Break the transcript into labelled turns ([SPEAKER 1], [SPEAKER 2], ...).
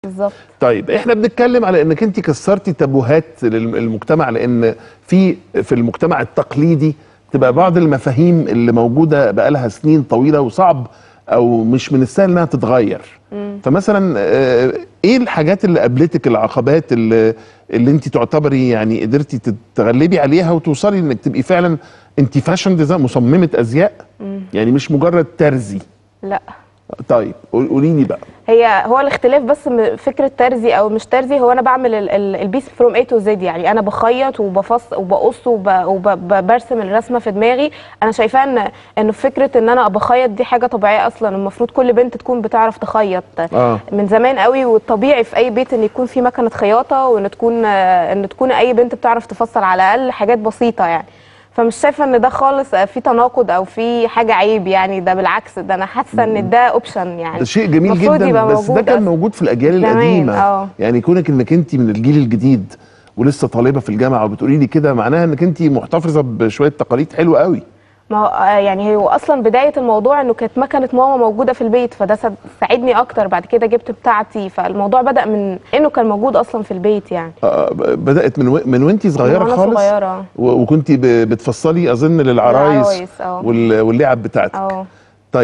[SPEAKER 1] بالظبط
[SPEAKER 2] طيب احنا بنتكلم على انك انت كسرتي تابوهات للمجتمع لان في في المجتمع التقليدي تبقى بعض المفاهيم اللي موجوده بقالها سنين طويله وصعب او مش من السهل انها تتغير فمثلا آه، ايه الحاجات اللي قابلتك العقبات اللي, اللي انت تعتبري يعني قدرتي تتغلبي عليها وتوصلي انك تبقي فعلا انت فاشن ديزاين مصممه ازياء يعني مش مجرد ترزي
[SPEAKER 1] لا
[SPEAKER 2] طيب قولي لي بقى
[SPEAKER 1] هي هو الاختلاف بس م- فكره ترزي او مش ترزي هو انا بعمل ال- ال- البيس فروم اي تو زد يعني انا بخيط وبفص وبقص وبرسم الرسمه في دماغي انا شايفاه ان انه فكره ان انا بخيط دي حاجه طبيعيه اصلا المفروض كل بنت تكون بتعرف تخيط
[SPEAKER 2] اه
[SPEAKER 1] من زمان قوي والطبيعي في اي بيت ان يكون في مكنه خياطه وان تكون آه، ان تكون اي بنت بتعرف تفصل على الاقل حاجات بسيطه يعني فمش شايفه ان ده خالص آه، في تناقض او في حاجه عيب يعني ده بالعكس ده انا حاسه ان ده اوبشن يعني
[SPEAKER 2] ده شيء جميل
[SPEAKER 1] المفروض
[SPEAKER 2] جدا
[SPEAKER 1] يبقى
[SPEAKER 2] بس ده
[SPEAKER 1] موجود
[SPEAKER 2] كان
[SPEAKER 1] أصلاً.
[SPEAKER 2] موجود في الاجيال
[SPEAKER 1] زمان،
[SPEAKER 2] القديمه
[SPEAKER 1] اه.
[SPEAKER 2] يعني كونك انك انت من الجيل الجديد ولسه طالبه في الجامعه وبتقولي لي كده معناها انك انت محتفظه بشويه تقاليد حلوه قوي
[SPEAKER 1] ما هو آه، يعني هو اصلا بدايه الموضوع انه كانت مكنه ماما موجوده في البيت فده سد- ساعدني اكتر بعد كده جبت بتاعتي فالموضوع بدا من انه كان موجود اصلا في البيت يعني
[SPEAKER 2] آه، بدات من و... من وانت صغيره
[SPEAKER 1] وأنا
[SPEAKER 2] خالص
[SPEAKER 1] صغيرة.
[SPEAKER 2] و... وكنت ب... بتفصلي اظن للعرايس
[SPEAKER 1] للعرايس، اه.
[SPEAKER 2] وال... واللعب بتاعتك
[SPEAKER 1] اه